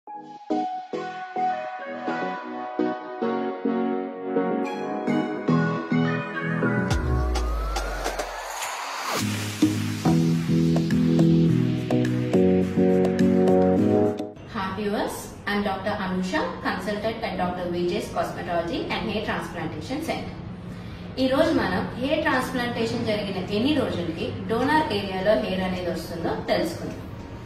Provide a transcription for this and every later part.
Hi viewers, I'm Dr. Anusha, consultant at Dr. Vijay's Cosmetology and Hair Transplantation Center. ఈ రోజు మనం hair transplantation జరిగిన ఎన్ని రోజులకి డోనార్ ఏరియాలో హెయిర్ అనేది వస్తుందో తెలుసుకుందాం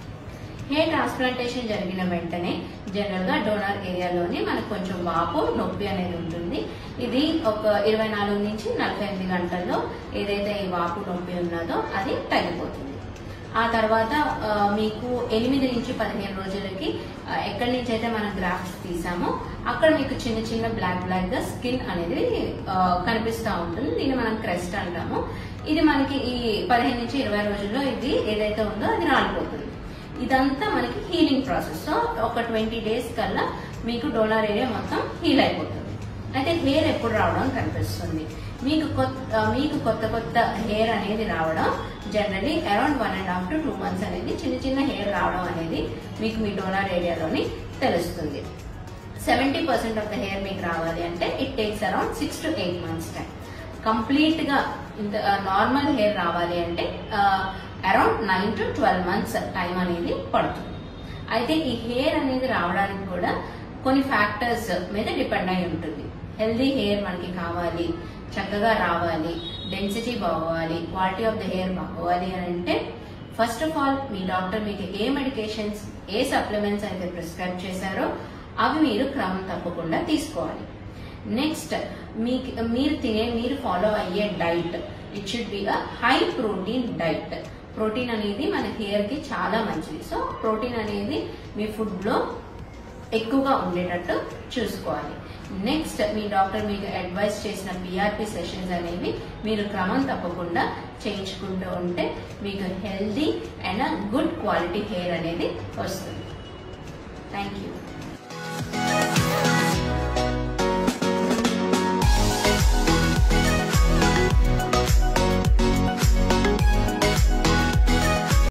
హెయిర్ ట్రాన్స్ప్లాంటేషన్ జరిగిన వెంటనే జనరల్ గా డోనార్ ఏరియాలోని మనకు కొంచెం వాపు నొప్పి అనేది ఉంటుంది ఇది ఒక ఇరవై నాలుగు నుంచి నలభై ఎనిమిది గంటల్లో ఏదైతే ఈ వాపు నొప్పి ఉన్నదో అది తగ్గిపోతుంది ఆ తర్వాత ఆ, మీకు ఎనిమిది నుంచి పదిహేను రోజులకి ఆ, ఎక్కడి నుంచి అయితే మనం గ్రాఫ్ట్స్ తీసామో అక్కడ మీకు చిన్న చిన్న బ్లాక్ బ్లాక్ గా స్కిన్ అనేది ఆ, కనిపిస్తూ ఉంటుంది దీన్ని మనం క్రెస్ట్ అంటాము ఇది మనకి ఈ పదిహేను నుంచి ఇరవై రోజుల్లో ఇది ఏదైతే ఉందో అది రాలిపోతుంది ఇదంతా మనకి హీలింగ్ ప్రాసెస్ సో ఒక ట్వంటీ డేస్ కల్లా మీకు డోనార్ ఏరియా మొత్తం హీల్ అయిపోతుంది అయితే హెయిర్ ఎప్పుడు రావడం కనిపిస్తుంది మీకు కొత్త ఆ, మీకు కొత్త కొత్త హెయిర్ అనేది రావడం generally around one and half to two months అనేది చిన్న చిన్న హెయిర్ రావడం అనేది మీకు మీ డోనార్ ఏరియాలోని తెలుస్తుంది seventy percent of the hair మీకు రావాలి అంటే it takes around six to eight months time complete గా ఇంత నార్మల్ హెయిర్ రావాలి అంటే around nine to twelve months time అనేది పడుతుంది అయితే ఈ హెయిర్ అనేది రావడానికి కూడా కొన్ని ఫ్యాక్టర్స్ మీద డిపెండ్ అయి ఉంటుంది హెల్దీ హెయిర్ మనకి కావాలి చక్కగా రావాలి డెన్సిటీ బాగోవాలి క్వాలిటీ ఆఫ్ ద హెయిర్ బాగోవాలి అని అంటే ఫస్ట్ ఆఫ్ ఆల్ మీ డాక్టర్ మీకు ఏ మెడికేషన్స్ ఏ సప్లిమెంట్స్ అయితే ప్రిస్క్రైబ్ చేశారో అవి మీరు క్రమం తప్పకుండా తీసుకోవాలి నెక్స్ట్ మీకు మీరు తినే మీరు ఫాలో అయ్యే diet it should be a high protein diet protein అనేది మన హెయిర్ కి చాలా మంచిది సో ప్రోటీన్ అనేది మీ ఫుడ్ లో ఎక్కువగా ఉండేటట్టు చూసుకోవాలి నెక్స్ట్ మీ డాక్టర్ మీకు అడ్వైస్ చేసిన పిఆర్పి సెషన్స్ అనేవి మీరు క్రమం తప్పకుండా చేయించుకుంటూ ఉంటే మీకు healthy and good quality hair అనేది వస్తుంది థ్యాంక్ యూ